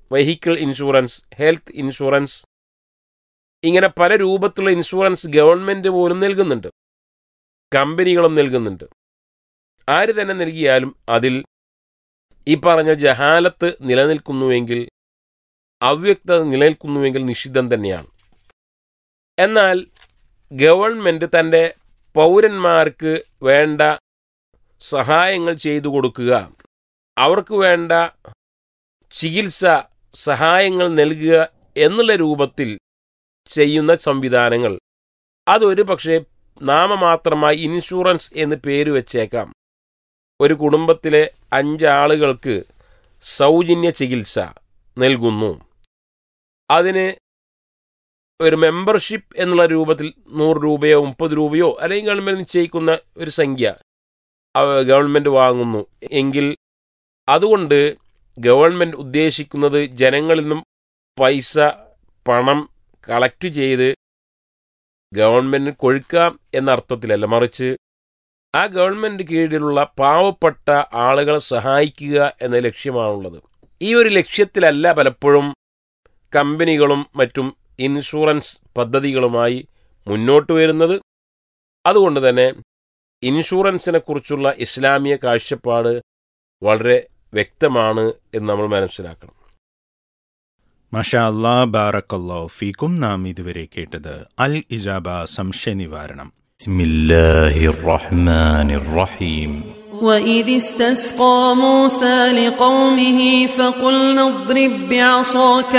vehicle insurance health insurance ഇങ്ങനെ പല രൂപത്തിലുള്ള ഇൻഷുറൻസ് ഗവൺമെൻറ് പോലും നൽകുന്നുണ്ട് കമ്പനികളും നൽകുന്നുണ്ട് ആര് തന്നെ നൽകിയാലും അതിൽ ഈ പറഞ്ഞ ജഹാലത്ത് നിലനിൽക്കുന്നുവെങ്കിൽ അവ്യക്തത നിലനിൽക്കുന്നുവെങ്കിൽ നിഷിദ്ധം തന്നെയാണ് എന്നാൽ ഗവൺമെൻറ് തൻ്റെ പൗരന്മാർക്ക് വേണ്ട സഹായങ്ങൾ ചെയ്തു കൊടുക്കുക അവർക്ക് വേണ്ട ചികിത്സ സഹായങ്ങൾ നൽകുക എന്നുള്ള രൂപത്തിൽ ചെയ്യുന്ന സംവിധാനങ്ങൾ അതൊരു പക്ഷേ നാമമാത്രമായി ഇൻഷുറൻസ് എന്ന് പേര് വെച്ചേക്കാം ഒരു കുടുംബത്തിലെ അഞ്ചാളുകൾക്ക് സൗജന്യ ചികിത്സ നൽകുന്നു അതിന് ഒരു മെമ്പർഷിപ്പ് എന്നുള്ള രൂപത്തിൽ നൂറ് രൂപയോ മുപ്പത് രൂപയോ അല്ലെങ്കിൽ ഗവൺമെൻറ് നിശ്ചയിക്കുന്ന ഒരു സംഖ്യ ഗവൺമെൻറ് വാങ്ങുന്നു എങ്കിൽ അതുകൊണ്ട് ഗവൺമെൻറ് ഉദ്ദേശിക്കുന്നത് ജനങ്ങളിൽ നിന്നും പൈസ പണം കളക്ട് ചെയ്ത് ഗവൺമെൻറ്റിന് കൊഴുക്കാം എന്ന അർത്ഥത്തിലല്ല മറിച്ച് ആ ഗവൺമെൻറ് കീഴിലുള്ള പാവപ്പെട്ട ആളുകളെ സഹായിക്കുക എന്ന ലക്ഷ്യമാണുള്ളത് ഈ ഒരു ലക്ഷ്യത്തിലല്ല പലപ്പോഴും കമ്പനികളും മറ്റും ഇൻഷുറൻസ് പദ്ധതികളുമായി മുന്നോട്ട് വരുന്നത് അതുകൊണ്ട് തന്നെ ഇൻഷുറൻസിനെ കുറിച്ചുള്ള ഇസ്ലാമിക കാഴ്ചപ്പാട് വളരെ വ്യക്തമാണ് എന്ന് നമ്മൾ മനസ്സിലാക്കണം മഷാ അല്ലാ ബാറക്കല്ലോ ഫീക്കും നാം ഇതുവരെ കേട്ടത് അൽ ഇജാബ സംശയ നിവാരണം بسم الله الرحمن الرحيم وإذ استسقى موسى لقومه فقلنا اضرب بعصاك